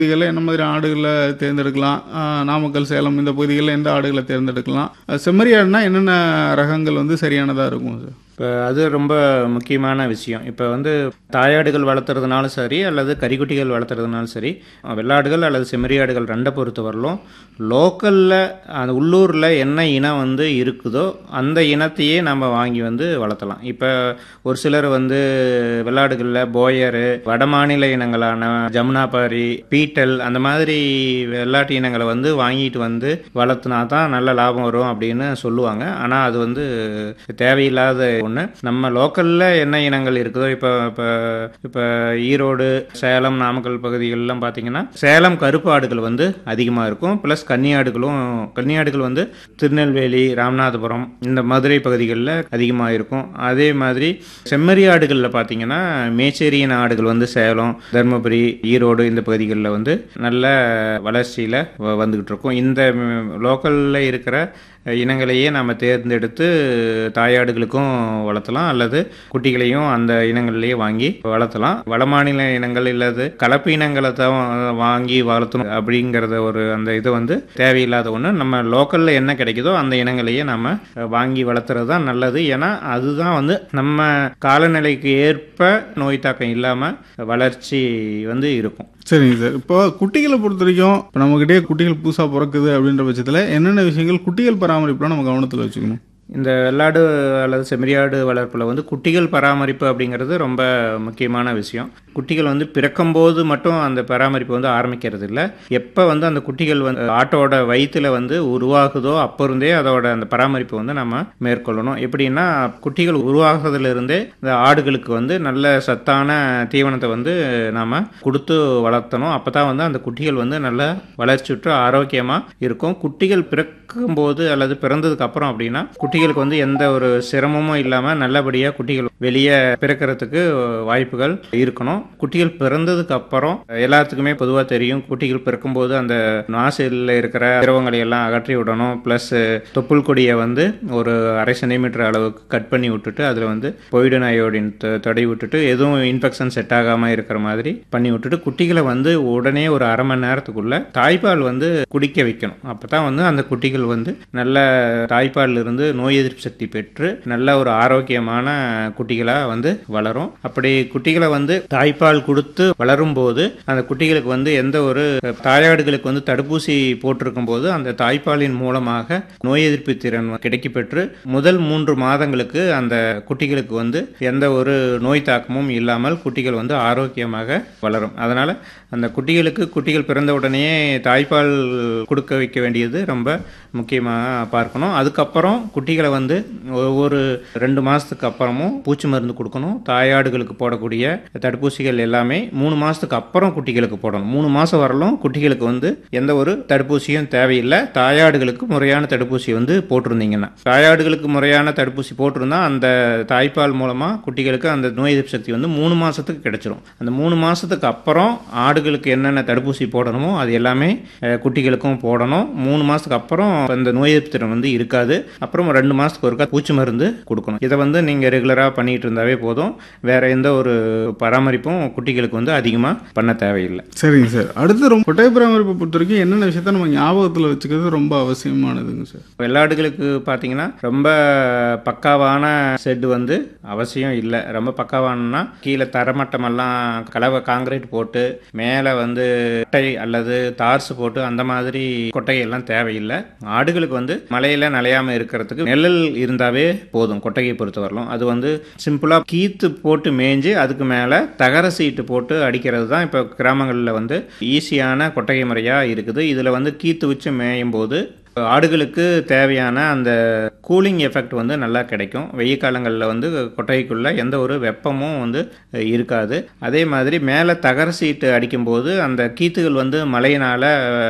பகுதிகளில் என்ன மாதிரி ஆடுகளை தேர்ந்தெடுக்கலாம் ஆஹ் நாமக்கல் சேலம் இந்த பகுதிகளில் எந்த ஆடுகளை தேர்ந்தெடுக்கலாம் அஹ் செம்மறி ஆடுனா என்னென்ன ரகங்கள் வந்து சரியானதாக இருக்கும் சார் இப்போ அது ரொம்ப முக்கியமான விஷயம் இப்போ வந்து தாயாடுகள் வளர்த்துறதுனாலும் சரி அல்லது கறிக்குட்டிகள் வளர்த்துறதுனாலும் சரி வெள்ளாடுகள் அல்லது செம்மறியாடுகள் ரெண்டை பொறுத்த வரலும் லோக்கலில் அந்த உள்ளூரில் என்ன இனம் வந்து இருக்குதோ அந்த இனத்தையே நம்ம வாங்கி வந்து வளர்த்தலாம் இப்போ ஒரு சிலர் வந்து வெள்ளாடுகளில் போயரு வடமாநில இனங்களான ஜமுனாபாரி பீட்டல் அந்த மாதிரி வெள்ளாட்டு இனங்களை வந்து வாங்கிட்டு வந்து வளர்த்துனா தான் நல்ல லாபம் வரும் அப்படின்னு சொல்லுவாங்க ஆனால் அது வந்து தேவையில்லாத ஒன்று நம்ம லோக்கலில் என்ன இனங்கள் இருக்குதோ இப்போ இப்போ இப்போ ஈரோடு சேலம் நாமக்கல் பகுதிகளெலாம் பார்த்தீங்கன்னா சேலம் கருப்பு ஆடுகள் வந்து அதிகமாக இருக்கும் ப்ளஸ் கன்னியாடுகளும் கன்னியாடுகள் வந்து திருநெல்வேலி ராமநாதபுரம் இந்த மதுரை பகுதிகளில் அதிகமாக இருக்கும் அதே மாதிரி செம்மறி ஆடுகளில் பார்த்தீங்கன்னா மேச்சேரியின் ஆடுகள் வந்து சேலம் தருமபுரி ஈரோடு இந்த பகுதிகளில் வந்து நல்ல வளர்ச்சியில் வந்துக்கிட்டு இருக்கும் இந்த லோக்கலில் இருக்கிற இனங்களையே நம்ம தேர்ந்தெடுத்து தாயாடுகளுக்கும் வளர்த்தலாம் அல்லது குட்டிகளையும் அந்த இனங்கள்லேயே வாங்கி வளர்த்தலாம் வடமாநில இனங்கள் இல்லாத கலப்பு இனங்களை தான் வாங்கி வளர்த்தணும் அப்படிங்கிறத ஒரு அந்த இது வந்து தேவையில்லாத ஒன்று நம்ம லோக்கலில் என்ன கிடைக்குதோ அந்த இனங்களையே நம்ம வாங்கி வளர்த்துறது தான் நல்லது ஏன்னா அதுதான் வந்து நம்ம காலநிலைக்கு ஏற்ப நோய் தாக்கம் இல்லாமல் வளர்ச்சி வந்து இருக்கும் சரிங்க சார் இப்போ குட்டிகளை பொறுத்த வரைக்கும் இப்போ நம்மகிட்டே குட்டிகள் புதுசாக பிறக்குது அப்படின்ற பட்சத்தில் என்னென்ன விஷயங்கள் குட்டிகள் பராமரிப்புலாம் நம்ம கவனத்தில் வச்சுக்கணும் இந்த வெள்ளாடு அல்லது செம்மறியாடு வளர்ப்பில் வந்து குட்டிகள் பராமரிப்பு அப்படிங்கிறது ரொம்ப முக்கியமான விஷயம் குட்டிகள் வந்து பிறக்கும்போது மட்டும் அந்த பராமரிப்பு வந்து ஆரம்பிக்கிறது இல்லை எப்போ வந்து அந்த குட்டிகள் வந்து ஆட்டோட வயிற்றில் வந்து உருவாகுதோ அப்போ இருந்தே அதோட அந்த பராமரிப்பு வந்து நம்ம மேற்கொள்ளணும் எப்படின்னா குட்டிகள் உருவாகிறதுலேருந்தே இந்த ஆடுகளுக்கு வந்து நல்ல சத்தான தீவனத்தை வந்து நாம் கொடுத்து வளர்த்தணும் அப்போ தான் வந்து அந்த குட்டிகள் வந்து நல்ல வளர்ச்சியுற்று ஆரோக்கியமாக இருக்கும் குட்டிகள் பிறக்கும்போது அல்லது பிறந்ததுக்கு அப்புறம் அப்படின்னா குட்டிகளுக்கு வந்து எந்த ஒரு சிரமமும் இல்லாமல் நல்லபடியாக குட்டிகள் வெளியே பிறக்கிறதுக்கு வாய்ப்புகள் இருக்கணும் குட்டிகள் பிறந்ததுக்கு அப்புறம் எல்லாத்துக்குமே பொதுவாக தெரியும் குட்டிகள் பிறக்கும்போது அந்த நாசில் இருக்கிற திரவங்களை எல்லாம் அகற்றி விடணும் ப்ளஸ் தொப்புள் கொடியை வந்து ஒரு அரை சென்டிமீட்டர் அளவுக்கு கட் பண்ணி விட்டுட்டு அதில் வந்து பொய்டன் அயோடின் தடவி விட்டுட்டு எதுவும் இன்ஃபெக்ஷன் செட் ஆகாமல் இருக்கிற மாதிரி பண்ணி விட்டுட்டு குட்டிகளை வந்து உடனே ஒரு அரை மணி நேரத்துக்குள்ள தாய்ப்பால் வந்து குடிக்க வைக்கணும் அப்போ தான் வந்து அந்த குட்டிகள் வந்து நல்ல தாய்ப்பால் இருந்து நோய் எதிர்ப்பு சக்தி பெற்று நல்ல ஒரு ஆரோக்கியமான குட்டிகளாக வந்து வளரும் அப்படி குட்டிகளை வந்து தாய்ப்பால் கொடுத்து வளரும் போது அந்த குட்டிகளுக்கு வந்து எந்த ஒரு தாயாடுகளுக்கு வந்து தடுப்பூசி போட்டிருக்கும் போது அந்த தாய்ப்பாலின் மூலமாக நோய் எதிர்ப்பு திறன் கிடைக்கப்பெற்று முதல் மூன்று மாதங்களுக்கு அந்த குட்டிகளுக்கு வந்து எந்த ஒரு நோய் தாக்கமும் இல்லாமல் குட்டிகள் வந்து ஆரோக்கியமாக வளரும் அதனால் அந்த குட்டிகளுக்கு குட்டிகள் பிறந்த உடனே தாய்ப்பால் கொடுக்க வைக்க வேண்டியது ரொம்ப முக்கியமாக பார்க்கணும் அதுக்கப்புறம் குட்டிகளை வந்து ஒவ்வொரு ரெண்டு மாதத்துக்கு அப்புறமும் பூச்சி மருந்து கொடுக்கணும் தாயாடுகளுக்கு போடக்கூடிய தடுப்பூசிகள் எல்லாமே மூணு மாதத்துக்கு அப்புறம் குட்டிகளுக்கு போடணும் மூணு மாதம் வரலும் குட்டிகளுக்கு வந்து எந்த ஒரு தடுப்பூசியும் தேவையில்லை தாயாடுகளுக்கு முறையான தடுப்பூசி வந்து போட்டிருந்தீங்கன்னா தாயாடுகளுக்கு முறையான தடுப்பூசி போட்டிருந்தா அந்த தாய்ப்பால் மூலமாக குட்டிகளுக்கு அந்த நோய் எதிர்ப்பு சக்தி வந்து மூணு மாதத்துக்கு கிடைச்சிரும் அந்த மூணு மாதத்துக்கு அப்புறம் ஆடுகளுக்கு என்னென்ன தடுப்பூசி போடணுமோ அது எல்லாமே குட்டிகளுக்கும் போடணும் மூணு மாதத்துக்கு அப்புறம் அந்த நோய் எதிர்ப்பு திறன் வந்து இருக்காது அப்புறம் ரெண்டு மாதத்துக்கு ஒருக்கா பூச்சி மருந்து கொடுக்கணும் இதை வந்து நீங்கள் ரெகுலராக பண்ணிட்டு இருந்தாவே போதும் வேற எந்த ஒரு பராமரிப்பும் குட்டிகளுக்கு வந்து அதிகமாக பண்ண தேவையில்லை சரிங்க சார் அடுத்து ரொம்ப கொட்டை பராமரிப்பை பொறுத்த வரைக்கும் என்னென்ன விஷயத்த நம்ம ஞாபகத்தில் வச்சுக்கிறது ரொம்ப அவசியமானதுங்க சார் வெள்ளாடுகளுக்கு பார்த்தீங்கன்னா ரொம்ப பக்காவான ஷெட் வந்து அவசியம் இல்லை ரொம்ப பக்காவானா கீழே தரமட்டமெல்லாம் கலவை காங்கிரீட் போட்டு மேலே வந்து கொட்டை அல்லது தார்ஸ் போட்டு அந்த மாதிரி கொட்டையெல்லாம் தேவையில்லை ஆடுகளுக்கு வந்து மழையில் நனையாமல் இருக்கிறதுக்கு நிழல் இருந்தாவே போதும் கொட்டையை பொறுத்த வரலாம் அது வந்து சிம்பிளாக கீத்து போட்டு மேய்ஞ்சு அதுக்கு மேலே தகர சீட்டு போட்டு அடிக்கிறது தான் இப்போ கிராமங்களில் வந்து ஈஸியான கொட்டகை முறையாக இருக்குது இதில் வந்து கீத்து வச்சு மேயும் போது ஆடுகளுக்கு தேவையான அந்த கூலிங் எஃபெக்ட் வந்து நல்லா கிடைக்கும் வெய்ய காலங்களில் வந்து கொட்டகைக்குள்ளே எந்த ஒரு வெப்பமும் வந்து இருக்காது அதே மாதிரி மேலே தகர சீட்டு அடிக்கும்போது அந்த கீத்துகள் வந்து மழையினால்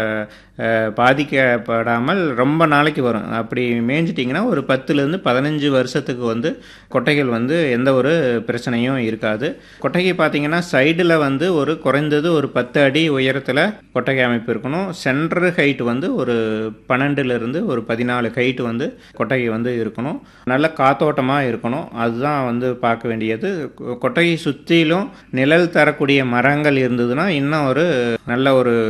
அஹ், பாதிக்கப்படாமல் ரொம்ப நாளைக்கு வரும் அப்படி மேய்ஞ்சிட்டிங்கன்னா ஒரு பத்துலேருந்து பதினஞ்சு வருஷத்துக்கு வந்து கொட்டைகள் வந்து எந்த ஒரு பிரச்சனையும் இருக்காது கொட்டகை பார்த்தீங்கன்னா சைடில் வந்து ஒரு குறைந்தது ஒரு பத்து அடி உயரத்தில் கொட்டகை அமைப்பு இருக்கணும் சென்டர் ஹைட் வந்து ஒரு பன்னெண்டுலேருந்து ஒரு பதினாலு ஹைட் வந்து கொட்டகை வந்து இருக்கணும் நல்ல காத்தோட்டமாக இருக்கணும் அதுதான் வந்து பார்க்க வேண்டியது கொ- கொட்டகை சுற்றிலும் நிழல் தரக்கூடிய மரங்கள் இருந்ததுன்னா இன்னும் ஒரு நல்ல ஒரு